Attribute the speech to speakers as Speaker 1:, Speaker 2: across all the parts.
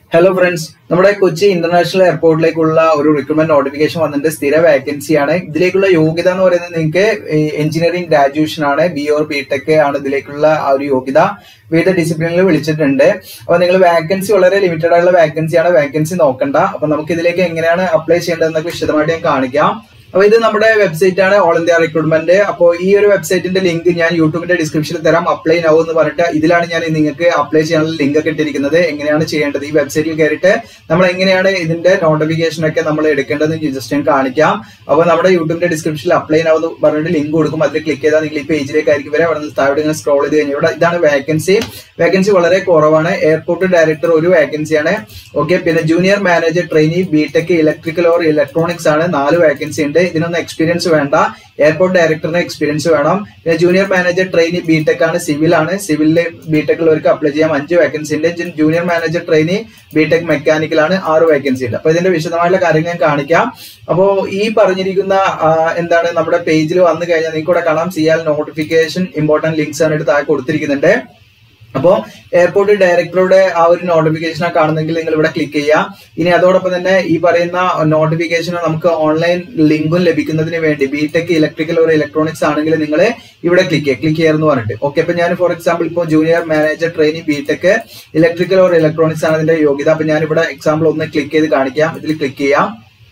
Speaker 1: hello friends നമ്മുടെ Kochi international എയർപോർട്ടിലേക്കുള്ള ഒരു recruitment notification വന്നിട്ട് സ്ഥിര വാക്കൻസി ആണ് ഇതിലേക്കുള്ള യോഗ്യത എന്ന് പറയുന്നത് നിങ്ങൾക്ക് എഞ്ചിനീയറിംഗ് ഗ്രാജുവേഷൻ ആണ് ബി ഓർ ബി ടെക് ആണ് ഇതിലേക്കുള്ള ആ ഒരു യോഗ്യത വിവിധ ഡിസിപ്ലിനിൽ വിളിച്ചിട്ടുണ്ട് അപ്പൊ നിങ്ങൾ വാക്കൻസി വളരെ ലിമിറ്റഡ് ആയിട്ടുള്ള വാക്കൻസി ആണ് വാക്കൻസി നോക്കണ്ട അപ്പൊ നമുക്ക് ഇതിലേക്ക് എങ്ങനെയാണ് അപ്ലൈ ചെയ്യേണ്ടതെന്നൊക്കെ വിശദമായിട്ട് ഞാൻ കാണിക്കാം അപ്പൊ ഇത് നമ്മുടെ വെബ്സൈറ്റ് ആണ് ഓൾ ഇന്ത്യ റിക്രൂട്ട്മെന്റ് അപ്പോൾ ഈ ഒരു വെബ്സൈറ്റിന്റെ ലിങ്ക് ഞാൻ യൂട്യൂബിന്റെ ഡിസ്ക്രിപ്ഷനിൽ തരാം അപ്ലൈ നൗ എന്ന് പറഞ്ഞിട്ട് ഇതിലാണ് ഞാൻ നിങ്ങൾക്ക് അപ്ലൈ ചെയ്യാനുള്ള ലിങ്ക് ഒക്കെ ഇട്ടിരിക്കുന്നത് എങ്ങനെയാണ് ചെയ്യേണ്ടത് ഈ വെബ്സൈറ്റിൽ കയറിയിട്ട് നമ്മൾ എങ്ങനെയാണ് ഇതിന്റെ നോട്ടിഫിക്കേഷൻ ഒക്കെ നമ്മൾ എടുക്കേണ്ടതെന്ന് ജസ്റ്റ് ഞാൻ കാണിക്കാം അപ്പോൾ നമ്മുടെ യൂട്യൂബിന്റെ ഡിസ്ക്രിപ്ഷനിൽ അപ്ലൈ നൗ എന്ന് പറഞ്ഞിട്ട് ലിങ്ക് കൊടുക്കും അതിൽ ക്ലിക്ക് ചെയ്താൽ നിങ്ങൾ ഈ പേജിലേക്ക് ആയിരിക്കും വരെ അവിടെ നിന്ന് താഴെ ഇങ്ങനെ സ്ക്രോൾ ചെയ്ത് കഴിഞ്ഞാൽ ഇവിടെ ഇതാണ് വാക്കൻസി വാക്കൻസി വളരെ കുറവാണ് എയർപോർട്ട് ഡയറക്ടർ ഒരു വാക്കൻസിയാണ് ഓക്കെ പിന്നെ junior manager trainee B Tech electrical or electronics ആണ് നാല് വാക്കൻസി ഉണ്ട് ഇതിനൊന്നും എക്സ്പീരിയൻസ് വേണ്ട എയർപോർട്ട് ഡയറക്ടറിന് എക്സ്പീരിയൻസ് വേണം പിന്നെ ജൂനിയർ മാനേജർ ട്രെയിനി ബിടെക് ആണ് സിവിൽ ആണ് സിവിലിൽ ബിടെക് ഉള്ളവർക്ക് അപ്ലൈ ചെയ്യാം അഞ്ച് വേക്കൻസി ഉണ്ട് junior manager trainee B Tech mechanical ആണ് ആറ് വേക്കൻസി ഉണ്ട് അപ്പൊ ഇതിന്റെ വിശദമായിട്ടുള്ള കാര്യങ്ങൾ ഞാൻ കാണിക്കാം അപ്പോ ഈ പറഞ്ഞിരിക്കുന്ന ആ, എന്താണ് നമ്മുടെ പേജിൽ വന്നു കഴിഞ്ഞാൽ നിങ്ങൾക്ക് ഇവിടെ കാണാം സിയാൽ നോട്ടിഫിക്കേഷൻ ഇമ്പോർട്ടന്റ് ലിങ്ക്സ് ആണ് എടുത്ത് താഴെ കൊടുത്തിരിക്കുന്നുണ്ട് അപ്പോ എയർപോർട്ട് ഡയറക്ടറുടെ ആ ഒരു നോട്ടിഫിക്കേഷൻ കാണുന്നെങ്കിൽ നിങ്ങൾ ഇവിടെ ക്ലിക്ക് ചെയ്യാം ഇനി അതോടൊപ്പം തന്നെ ഈ പറയുന്ന നോട്ടിഫിക്കേഷൻ നമുക്ക് ഓൺലൈൻ ലിങ്കും ലഭിക്കുന്നതിന് വേണ്ടി ബിടെക് ഇലക്ട്രിക്കൽ ഒരു ഇലക്ട്രോണിക്സ് ആണെങ്കിൽ നിങ്ങൾ ഇവിടെ ക്ലിക്ക് ചെയ്യുക ക്ലിക്ക് ചെയ്യാന്ന് പറഞ്ഞിട്ട് ഓക്കെ അപ്പൊ ഞാൻ ഫോർ എക്സാമ്പിൾ ഇപ്പോൾ junior manager trainee B Tech electrical or electronics ആണ് അതിന്റെ യോഗ്യത അപ്പൊ ഞാൻ ഇവിടെ എക്സാമ്പിൾ ഒന്ന് ക്ലിക്ക് ചെയ്ത് കാണിക്കാം ഇതിൽ ക്ലിക്ക് ചെയ്യാം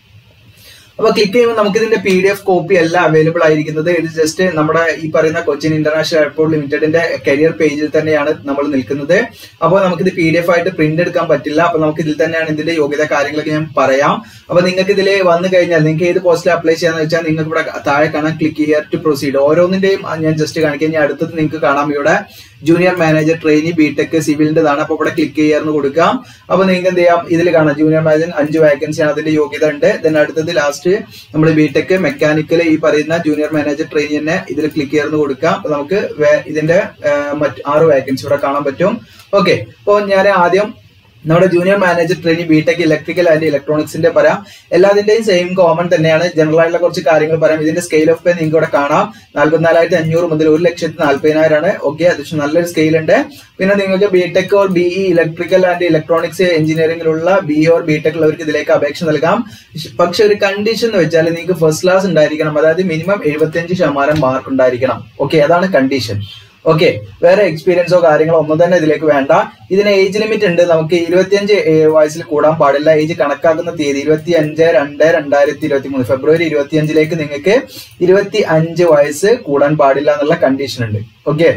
Speaker 1: അപ്പൊ ക്ലിക്ക് ചെയ്യുമ്പോൾ നമുക്ക് ഇതിന്റെ പി ഡി എഫ് കോപ്പി അല്ല അവൈലബിൾ ആയിരിക്കുന്നത് ഇത് ജസ്റ്റ് നമ്മുടെ ഈ പറയുന്ന കൊച്ചിൻ ഇന്റർനാഷണൽ എയർപോർട്ട് ലിമിറ്റഡിന്റെ കരിയർ പേജിൽ തന്നെയാണ് നമ്മൾ നിൽക്കുന്നത് അപ്പോൾ നമുക്കിത് പി ഡി എഫ് ആയിട്ട് പ്രിന്റ് എടുക്കാൻ പറ്റില്ല അപ്പൊ നമുക്ക് ഇതിൽ തന്നെയാണ് ഇതിന്റെ യോഗ്യത കാര്യങ്ങളൊക്കെ ഞാൻ പറയാം അപ്പൊ നിങ്ങൾക്ക് ഇതിൽ വന്നു കഴിഞ്ഞാൽ നിങ്ങൾക്ക് ഏത് പോസ്റ്റിൽ അപ്ലൈ ചെയ്യാന്ന് വെച്ചാൽ നിങ്ങൾക്ക് ഇവിടെ താഴെ കാണാൻ ക്ലിക്ക് ചെയ്യുക ടു പ്രൊസീഡ് ഓരോന്നിന്റെയും ഞാൻ ജസ്റ്റ് കാണിക്കാം ഇനി അടുത്തത് നിങ്ങൾക്ക് കാണാം ഇവിടെ ജൂനിയർ മാനേജർ ട്രെയിനി ബിടെക് സിവിലിന്റെതാണ് അപ്പൊ ഇവിടെ ക്ലിക്ക് ചെയ്യാന്ന് കൊടുക്കാം അപ്പൊ നിങ്ങൾക്ക് എന്ത് ചെയ്യാം ഇതിൽ കാണാം ജൂനിയർ മാനേജർ അഞ്ച് വാക്കൻസി ആണ് അതിന്റെ യോഗ്യത ഉണ്ട് ദെൻ അടുത്തത് ലാസ്റ്റ് നമ്മൾ ബിടെക് മെക്കാനിക്കൽ ഈ പറയുന്ന ജൂനിയർ മാനേജർ ട്രെയിനി തന്നെ ഇതിൽ ക്ലിക്ക് ചെയ്യാന്ന് കൊടുക്കാം അപ്പൊ നമുക്ക് വേ- ഇതിന്റെ ആ, മറ്റ് ആറ് വാക്കൻസി ഇവിടെ കാണാൻ പറ്റും ഓക്കെ അപ്പോൾ ഞാൻ ആദ്യം നമ്മുടെ junior manager trainee B Tech electrical and ഇലക്ട്രോണിക്സിന്റെ പറയാം എല്ലാതിന്റെയും സെയിം കോമൺ തന്നെയാണ് ജനറൽ ആയിട്ടുള്ള കുറച്ച് കാര്യങ്ങൾ പറയാം ഇതിന്റെ സ്കെയിൽ ഓഫ് പേ നിങ്ങൾക്ക് ഇവിടെ കാണാം നാല്പത്തിനാലായിരത്തി അഞ്ഞൂറ് മുതൽ ഒരു ലക്ഷത്തി നാല്പതിനായിരം ആണ് ഓക്കെ അത്യാവശ്യം നല്ലൊരു സ്കെയിൽ ഉണ്ട് പിന്നെ നിങ്ങൾക്ക് B Tech or B E electrical and electronics എഞ്ചിനീയറിംഗിലുള്ള ബി ഓർ ബിടെക് ഉള്ളവർക്ക് ഇതിലേക്ക് അപേക്ഷ നൽകാം പക്ഷെ ഒരു കണ്ടീഷൻ എന്ന് വെച്ചാൽ നിങ്ങൾക്ക് ഫസ്റ്റ് ക്ലാസ് ഉണ്ടായിരിക്കണം അതായത് മിനിമം എഴുപത്തിയഞ്ച് ശതമാനം മാർക്ക് ഉണ്ടായിരിക്കണം ഓക്കെ അതാണ് കണ്ടീഷൻ ഓക്കെ വേറെ എക്സ്പീരിയൻസോ കാര്യങ്ങളോ ഒന്നും തന്നെ ഇതിലേക്ക് വേണ്ട ഇതിന് ഏജ് ലിമിറ്റ് ഉണ്ട് നമുക്ക് ഇരുപത്തിയഞ്ച് ഏ- വയസ്സിൽ കൂടാൻ പാടില്ല ഏജ് കണക്കാക്കുന്ന തീയതി ഇരുപത്തി അഞ്ച് രണ്ട് രണ്ടായിരത്തി ഇരുപത്തി മൂന്ന് ഫെബ്രുവരി ഇരുപത്തി അഞ്ചിലേക്ക് നിങ്ങൾക്ക് ഇരുപത്തി അഞ്ച് വയസ്സ് കൂടാൻ പാടില്ല എന്നുള്ള കണ്ടീഷൻ ഉണ്ട് ഓക്കെ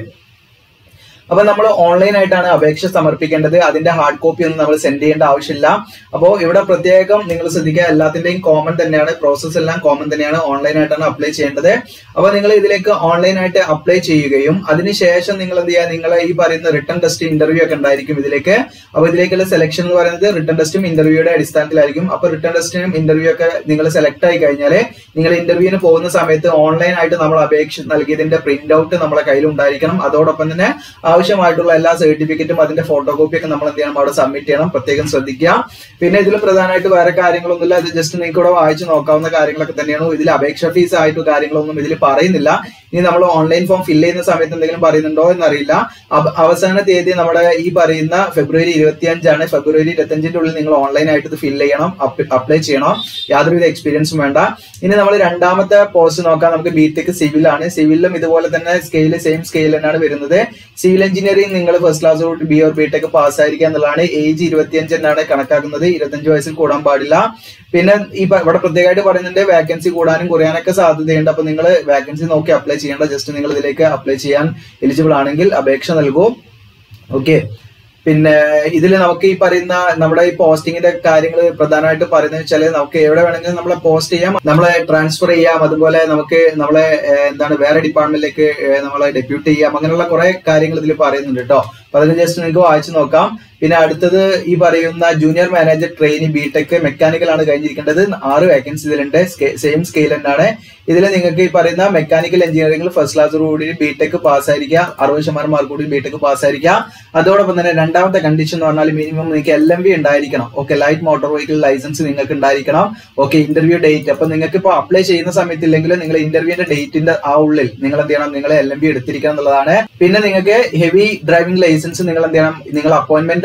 Speaker 1: അപ്പൊ നമ്മൾ ഓൺലൈൻ ആയിട്ടാണ് അപേക്ഷ സമർപ്പിക്കേണ്ടത് അതിന്റെ ഹാർഡ് കോപ്പി ഒന്നും നമ്മൾ സെൻഡ് ചെയ്യേണ്ട ആവശ്യമില്ല അപ്പോൾ ഇവിടെ പ്രത്യേകം നിങ്ങൾ ശ്രദ്ധിക്കുക എല്ലാത്തിന്റെയും കോമൺ തന്നെയാണ് പ്രോസസ്സ് എല്ലാം കോമൺ തന്നെയാണ് ഓൺലൈൻ ആയിട്ടാണ് അപ്ലൈ ചെയ്യേണ്ടത് അപ്പൊ നിങ്ങൾ ഇതിലേക്ക് ഓൺലൈൻ ആയിട്ട് അപ്ലൈ ചെയ്യുകയും അതിനുശേഷം നിങ്ങൾ എന്ത് ചെയ്യുക നിങ്ങൾ ഈ പറയുന്ന റിട്ടേൺ ടെസ്റ്റ് ഇന്റർവ്യൂ ഒക്കെ ഉണ്ടായിരിക്കും ഇതിലേക്ക് അപ്പൊ ഇതിലേക്കുള്ള സെലക്ഷൻ എന്ന് പറയുന്നത് റിട്ടേൺ ടെസ്റ്റും ഇന്റർവ്യൂയുടെ അടിസ്ഥാനത്തിലായിരിക്കും അപ്പൊ റിട്ടേൺ ടെസ്റ്റിനും ഇന്റർവ്യൂ ഒക്കെ നിങ്ങൾ സെലക്ട് ആയി കഴിഞ്ഞാൽ നിങ്ങൾ ഇന്റർവ്യൂവിന് പോകുന്ന സമയത്ത് ഓൺലൈൻ ആയിട്ട് നമ്മൾ അപേക്ഷ നൽകിയതിന്റെ പ്രിന്റ് ഔട്ട് നമ്മളെ കയ്യിൽ ഉണ്ടായിരിക്കണം അതോടൊപ്പം തന്നെ ആവശ്യമായിട്ടുള്ള എല്ലാ സർട്ടിഫിക്കറ്റും അതിന്റെ ഫോട്ടോ കോപ്പി ഒക്കെ നമ്മൾ എന്ത് ചെയ്യണം അവിടെ സബ്മിറ്റ് ചെയ്യണം പ്രത്യേകം ശ്രദ്ധിക്കുക പിന്നെ ഇതിൽ പ്രധാനമായിട്ട് വേറെ കാര്യങ്ങളൊന്നുമില്ല ഇത് ജസ്റ്റ് നിങ്ങൾക്ക് ഇവിടെ വായിച്ചു നോക്കാവുന്ന കാര്യങ്ങളൊക്കെ തന്നെയാണ് ഇതിൽ അപേക്ഷ ഫീസ് ആയിട്ട് കാര്യങ്ങളൊന്നും ഇതിൽ പറയുന്നില്ല ഇനി നമ്മൾ ഓൺലൈൻ ഫോം ഫില്ല് ചെയ്യുന്ന സമയത്ത് എന്തെങ്കിലും പറയുന്നുണ്ടോ എന്നറിയില്ല അവ- അവസാന തീയതി നമ്മുടെ ഈ പറയുന്ന ഫെബ്രുവരി ഇരുപത്തിയഞ്ചാണ് ഫെബ്രുവരി ഇരുപത്തിയഞ്ചിന്റെ ഉള്ളിൽ നിങ്ങൾ ഓൺലൈൻ ആയിട്ട് ഇത് ഫില്ല് ചെയ്യണം അപ്ലൈ ചെയ്യണം യാതൊരുവിധ എക്സ്പീരിയൻസും വേണ്ട ഇനി നമ്മൾ രണ്ടാമത്തെ പോസ്റ്റ് നോക്കാം നമുക്ക് ബിടെക് സിവിലാണ് സിവിലും ഇതുപോലെ തന്നെ സ്കെയിൽ സെയിം സ്കെയിൽ തന്നെയാണ് വരുന്നത് സിവിൽ എഞ്ചിനീയറിംഗ് നിങ്ങൾ ഫസ്റ്റ് ക്ലാസ് തൊട്ട് ബി ഓർ ബിടെക് പാസ്സായിരിക്കുക എന്നുള്ളതാണ് ഏജ് ഇരുപത്തിയഞ്ച് എന്നാണ് കണക്കാക്കുന്നത് ഇരുപത്തഞ്ച് വയസ്സിൽ കൂടാൻ പാടില്ല പിന്നെ ഈ പ- ഇവിടെ പ്രത്യേകമായിട്ട് പറയുന്നുണ്ട് വേക്കൻസി കൂടാനും കുറയാനൊക്കെ സാധ്യതയുണ്ട് അപ്പൊ നിങ്ങൾ വേക്കൻസി നോക്കി അപ്ലൈ ചെയ്യേണ്ട ജസ്റ്റ് നിങ്ങൾ ഇതിലേക്ക് അപ്ലൈ ചെയ്യാൻ എലിജിബിൾ ആണെങ്കിൽ അപേക്ഷ നൽകൂ ഓക്കെ പിന്നെ ഇതിൽ നമുക്ക് ഈ പറയുന്ന നമ്മുടെ ഈ പോസ്റ്റിങ്ങിന്റെ കാര്യങ്ങൾ പ്രധാനമായിട്ട് പറയുന്നത് വെച്ചാൽ നമുക്ക് എവിടെ വേണമെങ്കിലും നമ്മളെ പോസ്റ്റ് ചെയ്യാം നമ്മളെ ട്രാൻസ്ഫർ ചെയ്യാം അതുപോലെ നമുക്ക് നമ്മളെ ഏഹ്, എന്താണ് വേറെ ഡിപ്പാർട്ട്മെന്റിലേക്ക് ഏഹ്, നമ്മളെ ഡെപ്യൂട്ട് ചെയ്യാം അങ്ങനെയുള്ള കുറെ കാര്യങ്ങൾ ഇതിൽ പറയുന്നുണ്ട് കേട്ടോ അപ്പൊ അതിന് ജസ്റ്റ് നിങ്ങൾക്ക് വായിച്ചു നോക്കാം പിന്നെ അടുത്തത് ഈ പറയുന്ന junior manager trainee B Tech mechanical ആണ് കഴിഞ്ഞിരിക്കേണ്ടത് ആറ് വേക്കൻസി ഇതിലുണ്ട് സെയിം സ്കെയിൽ തന്നെയാണ് ഇതിൽ നിങ്ങൾക്ക് ഈ പറയുന്ന മെക്കാനിക്കൽ എഞ്ചിനീയറിംഗിൽ ഫസ്റ്റ് ക്ലാസ് കൂടി ബിടെക് പാസ്സായിരിക്കുക അറുപത് ശതമാനം മാർക്ക് കൂടി ബിടെക് പാസ്സായിരിക്കുക അതോടൊപ്പം തന്നെ രണ്ടാമത്തെ കണ്ടീഷൻ എന്ന് പറഞ്ഞാൽ മിനിമം നിങ്ങൾക്ക് എൽ എം വി ഉണ്ടായിരിക്കണം okay light motor vehicle licence നിങ്ങൾക്ക് ഉണ്ടായിരിക്കണം ഓക്കെ ഇന്റർവ്യൂ ഡേറ്റ് അപ്പൊ നിങ്ങൾക്ക് ഇപ്പോൾ അപ്ലൈ ചെയ്യുന്ന സമയത്ത് ഇല്ലെങ്കിലും നിങ്ങൾ ഇന്റർവ്യൂവിന്റെ ഡേറ്റിന്റെ ആ ഉള്ളിൽ നിങ്ങൾ എന്ത് ചെയ്യണം നിങ്ങൾ എൽ എം ബി എടുത്തിരിക്കണം എന്നുള്ളതാണ് പിന്നെ നിങ്ങൾക്ക് ഹെവി ഡ്രൈവിംഗ് ലൈസൻസ് നിങ്ങൾ എന്ത് ചെയ്യണം നിങ്ങൾ അപ്പോയിന്റ്മെന്റ്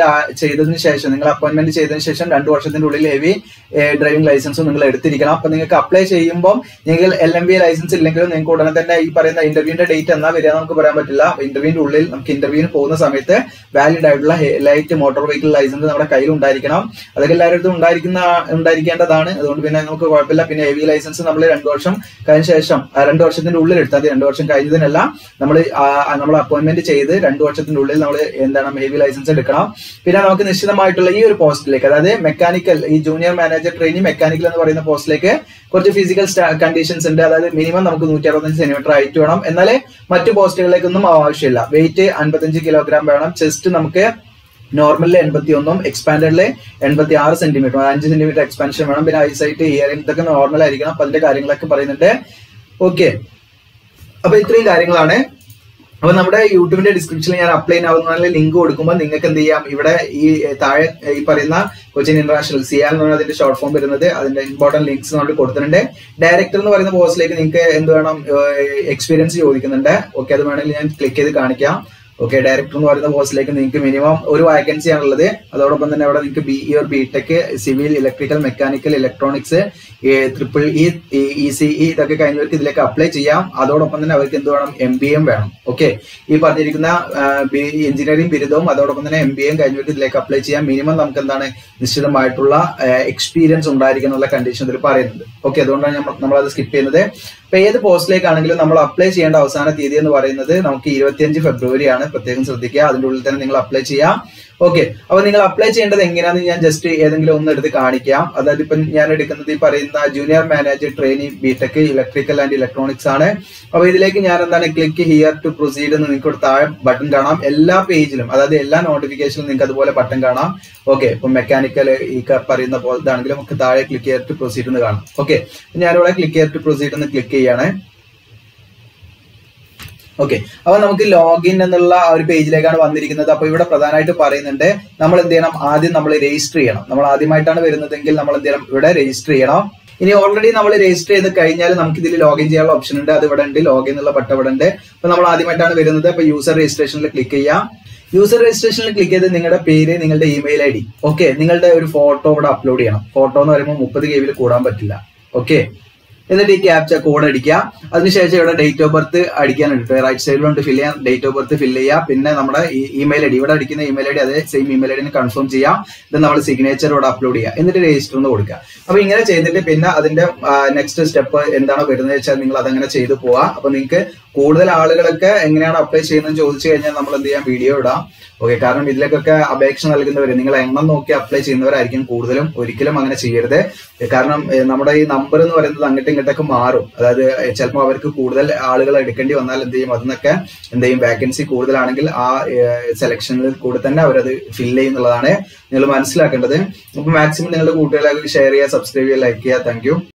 Speaker 1: അപ്പോയിന്റ്മെന്റ് ചെയ്തതിന് ശേഷം നിങ്ങൾ അപ്പോയിന്റ്മെന്റ് ചെയ്തതിന് ശേഷം രണ്ട് വർഷത്തിന്റെ ഉള്ളിൽ ഹെവി ഡ്രൈവിംഗ് ലൈസൻസ് നിങ്ങൾ എടുത്തിരിക്കണം അപ്പൊ നിങ്ങൾക്ക് അപ്ലൈ ചെയ്യുമ്പോൾ നിങ്ങൾ എൽ എം ബി ലൈസൻസ് ഇല്ലെങ്കിലും നിങ്ങൾക്ക് ഉടനെ തന്നെ ഈ പറയുന്ന ഇന്റർവ്യൂവിന്റെ ഡേറ്റ് എന്നാ വരിക നമുക്ക് പറയാൻ പറ്റില്ല ഇന്റർവ്യൂവിന്റെ ഉള്ളിൽ നമുക്ക് ഇന്റർവ്യൂവിന് പോകുന്ന സമയത്ത് വാലിഡ് ആയിട്ടുള്ള ലൈറ്റ് മോട്ടോർ വെഹിക്കിൾ ലൈസൻസ് നമ്മുടെ കയ്യിൽ ഉണ്ടായിരിക്കണം അതൊക്കെ എല്ലാവരുടെ അടുത്തും ഉണ്ടായിരിക്കുന്ന ഉണ്ടായിരിക്കേണ്ടതാണ് അതുകൊണ്ട് പിന്നെ നമുക്ക് കുഴപ്പമില്ല പിന്നെ ഹെവി ലൈസൻസ് നമ്മൾ രണ്ടു വർഷം കഴിഞ്ഞ ശേഷം ആ, രണ്ട് വർഷത്തിന്റെ ഉള്ളിൽ എടുത്താൽ മതി രണ്ട് വർഷം കഴിഞ്ഞതിനല്ല നമ്മൾ നമ്മൾ അപ്പോയിന്റ്മെന്റ് ചെയ്ത് രണ്ട് വർഷത്തിന്റെ ഉള്ളിൽ നമ്മൾ എന്താണ് ഹെവി ലൈസൻസ് എടുക്കണം പിന്നെ നമുക്ക് നിശ്ചിതമായിട്ടുള്ള ഈ ഒരു പോസ്റ്റിലേക്ക് അതായത് മെക്കാനിക്കൽ ഈ ജൂനിയർ മാനേജർ ട്രെയിനി മെക്കാനിക്കൽ എന്ന് പറയുന്ന പോസ്റ്റിലേക്ക് കുറച്ച് ഫിസിക്കൽ കണ്ടീഷൻസ് ഉണ്ട് അതായത് മിനിമം നമുക്ക് നൂറ്റി അറുപത്തഞ്ച് സെന്റിമീറ്റർ ഹൈറ്റ് വേണം എന്നാലേ മറ്റു പോസ്റ്റുകളിലേക്കൊന്നും ആവശ്യമില്ല വെയിറ്റ് അൻപത്തഞ്ച് കിലോഗ്രാം വേണം ചെസ്റ്റ് നമുക്ക് നോർമലിൽ എൺപത്തി ഒന്നും എക്സ്പാൻഡഡില് എൺപത്തി ആറ് സെന്റിമീറ്റർ അഞ്ച് സെന്റിമീറ്റർ എക്സ്പാൻഷൻ വേണം പിന്നെ ഐസൈറ്റ് ഹിയറിംഗ് ഇതൊക്കെ നോർമൽ ആയിരിക്കണം അപ്പൊ അതിന്റെ കാര്യങ്ങളൊക്കെ പറയുന്നുണ്ട് ഓക്കെ അപ്പൊ ഇത്രയും കാര്യങ്ങളാണ് അപ്പൊ നമ്മുടെ യൂട്യൂബിന്റെ ഡിസ്ക്രിപ്ഷനിൽ ഞാൻ അപ്ലൈ ആവുന്ന ലിങ്ക് കൊടുക്കുമ്പോൾ നിങ്ങൾക്ക് എന്ത് ചെയ്യാം ഇവിടെ ഈ താഴെ ഈ പറയുന്ന കൊച്ചിൻ ഇന്റർനാഷണൽ സിയാൽ എന്ന് പറയുന്ന അതിന്റെ ഷോർട്ട് ഫോം വരുന്നത് അതിന്റെ ഇമ്പോർട്ടന്റ് ലിങ്ക്സ് നമ്മൾ കൊടുത്തിട്ടുണ്ട് ഡയറക്ടർ എന്ന് പറയുന്ന പോസ്റ്റിലേക്ക് നിങ്ങൾക്ക് എന്ത് വേണം എക്സ്പീരിയൻസ് ചോദിക്കുന്നുണ്ട് ഓക്കെ അത് വേണമെങ്കിൽ ഞാൻ ക്ലിക്ക് ചെയ്ത് കാണിക്കാം ഓക്കെ ഡയറക്ടർ എന്ന് പറയുന്ന പോസ്റ്റിലേക്ക് നിങ്ങൾക്ക് മിനിമം ഒരു വാക്കൻസി ആണുള്ളത് അതോടൊപ്പം തന്നെ അവിടെ നിങ്ങൾക്ക് B E or B tech civil electrical mechanical electronics triple E E C E ഇതൊക്കെ കഴിഞ്ഞവർക്ക് ഇതിലേക്ക് അപ്ലൈ ചെയ്യാം അതോടൊപ്പം തന്നെ അവർക്ക് എന്ത് വേണം എം ബി എം വേണം ഓക്കെ ഈ പറഞ്ഞിരിക്കുന്ന എഞ്ചിനീയറിംഗ് ബിരുദവും അതോടൊപ്പം തന്നെ എം ബി എം കഴിഞ്ഞവർക്ക് ഇതിലേക്ക് അപ്ലൈ ചെയ്യാം മിനിമം നമുക്ക് എന്താണ് നിശ്ചിതമായിട്ടുള്ള എക്സ്പീരിയൻസ് ഉണ്ടായിരിക്കും എന്നുള്ള കണ്ടീഷൻ ഇതിൽ പറയുന്നുണ്ട് ഓക്കെ അതുകൊണ്ടാണ് നമ്മൾ നമ്മളത് സ്കിപ്പ് ചെയ്യുന്നത് അപ്പൊ ഏത് പോസ്റ്റിലേക്കാണെങ്കിലും നമ്മൾ അപ്ലൈ ചെയ്യേണ്ട അവസാന തീയതി എന്ന് പറയുന്നത് നമുക്ക് ഇരുപത്തിയഞ്ച് ഫെബ്രുവരി ആണ് പ്രത്യേകം ശ്രദ്ധിക്കുക അതിന്റെ ഉള്ളിൽ തന്നെ നിങ്ങൾ അപ്ലൈ ചെയ്യാം ഓക്കെ അപ്പൊ നിങ്ങൾ അപ്ലൈ ചെയ്യേണ്ടത് എങ്ങനെയാണെന്ന് ഞാൻ ജസ്റ്റ് ഏതെങ്കിലും ഒന്ന് എടുത്ത് കാണിക്കാം അതായത് ഇപ്പം ഞാൻ എടുക്കുന്നത് ഈ പറയുന്ന junior manager trainee B Tech electrical and electronics ആണ് അപ്പൊ ഇതിലേക്ക് ഞാൻ എന്താണ് ക്ലിക്ക് ഹിയർ ടു പ്രൊസീഡ് എന്ന് നിങ്ങൾക്ക് താഴെ ബട്ടൺ കാണാം എല്ലാ പേജിലും അതായത് എല്ലാ നോട്ടിഫിക്കേഷനിലും നിങ്ങൾക്ക് അതുപോലെ ബട്ടൺ കാണാം ഓക്കെ ഇപ്പൊ മെക്കാനിക്കൽ ഈ ക- പറയുന്ന പോലെ ഇതാണെങ്കിലും നമുക്ക് താഴെ ക്ലിക്ക് ഹിയർ ടു പ്രൊസീഡ് എന്ന് കാണാം ഓക്കെ ഞാനിവിടെ ക്ലിക്ക് ഹിയർ ടു പ്രൊസീഡ് എന്ന് ക്ലിക്ക് ചെയ്യാണ് ഓക്കെ അപ്പൊ നമുക്ക് ലോഗിൻ എന്നുള്ള ആ ഒരു പേജിലേക്കാണ് വന്നിരിക്കുന്നത് അപ്പൊ ഇവിടെ പ്രധാനമായിട്ട് പറയുന്നുണ്ട് നമ്മൾ എന്ത് ചെയ്യണം ആദ്യം നമ്മൾ രജിസ്റ്റർ ചെയ്യണം നമ്മൾ ആദ്യമായിട്ടാണ് വരുന്നതെങ്കിൽ നമ്മൾ എന്ത് ചെയ്യണം ഇവിടെ രജിസ്റ്റർ ചെയ്യണം ഇനി ഓൾറെഡി നമ്മൾ രജിസ്റ്റർ ചെയ്ത് കഴിഞ്ഞാൽ നമുക്ക് ഇതിൽ ലോഗിൻ ചെയ്യാനുള്ള ഓപ്ഷൻ ഉണ്ട് അത് ഇവിടെ ഉണ്ട് ലോഗിൻ എന്നുള്ള ബട്ടൺ ഇവിടെ ഉണ്ട് അപ്പൊ നമ്മൾ ആദ്യമായിട്ടാണ് വരുന്നത് അപ്പൊ യൂസർ രജിസ്ട്രേഷനിൽ ക്ലിക്ക് ചെയ്യാം യൂസർ രജിസ്ട്രേഷനിൽ ക്ലിക്ക് ചെയ്ത് നിങ്ങളുടെ പേര് നിങ്ങളുടെ ഇമെയിൽ ഐ ഡി ഓക്കെ നിങ്ങളുടെ ഒരു ഫോട്ടോ ഇവിടെ അപ്ലോഡ് ചെയ്യണം ഫോട്ടോ എന്ന് പറയുമ്പോൾ മുപ്പത് കെ ബിയിൽ കൂടാൻ പറ്റില്ല ഓക്കെ എന്നിട്ട് ഈ ക്യാപ്ച കോഡ് അടിക്കുക അതിനുശേഷം ഇവിടെ ഡേറ്റ് ഓഫ് ബർത്ത് അടിക്കാനുണ്ട് റൈറ്റ് സൈഡിലുണ്ട് ഫിൽ ചെയ്യാൻ ഡേറ്റ് ഓഫ് ബർത്ത് ഫിൽ ചെയ്യുക പിന്നെ നമ്മുടെ ഇമെയിൽ ഐ ഡി ഇവിടെ അടിക്കുന്ന ഇമെയിൽ ഐ ഡി അതേ same email I D confirm ചെയ്യാം ഇത് നമ്മൾ സിഗ്നേച്ചർ ഇവിടെ അപ്ലോഡ് ചെയ്യുക എന്നിട്ട് രജിസ്റ്റർ എന്ന് കൊടുക്കുക അപ്പൊ ഇങ്ങനെ ചെയ്തിട്ട് പിന്നെ അതിന്റെ നെക്സ്റ്റ് സ്റ്റെപ്പ് എന്താണ് വരുന്നത് വെച്ചാൽ നിങ്ങൾ അതങ്ങനെ ചെയ്തു പോവാ അപ്പൊ നിങ്ങൾക്ക് കൂടുതൽ ആളുകളൊക്കെ എങ്ങനെയാണ് അപ്ലൈ ചെയ്യുന്നത് ചോദിച്ചു കഴിഞ്ഞാൽ നമ്മൾ എന്ത് ചെയ്യാം വീഡിയോ ഇടാം ഓക്കെ കാരണം ഇതിലേക്കൊക്കെ അപേക്ഷ നൽകുന്നവർ നിങ്ങൾ എണ്ണം നോക്കി അപ്ലൈ ചെയ്യുന്നവരായിരിക്കും കൂടുതലും ഒരിക്കലും അങ്ങനെ ചെയ്യരുത് കാരണം ഏഹ്, നമ്മുടെ ഈ നമ്പർ എന്ന് പറയുന്നത് അങ്ങോട്ടും ഇങ്ങോട്ടൊക്കെ മാറും അതായത് ചിലപ്പോൾ അവർക്ക് കൂടുതൽ ആളുകൾ എടുക്കേണ്ടി വന്നാൽ എന്ത് ചെയ്യും അതിനൊക്കെ എന്ത് ചെയ്യും വാക്കൻസി കൂടുതലാണെങ്കിൽ ആ സെലക്ഷനിൽ കൂടെ തന്നെ അവരത് ഫില്ല് ചെയ്യുന്നുള്ളതാണ് നിങ്ങൾ മനസ്സിലാക്കേണ്ടത് അപ്പൊ മാക്സിമം നിങ്ങളുടെ കൂട്ടുകാരിലേക്ക് ഷെയർ ചെയ്യുക സബ്സ്ക്രൈബ് ചെയ്യുക ലൈക്ക് ചെയ്യുക താങ്ക്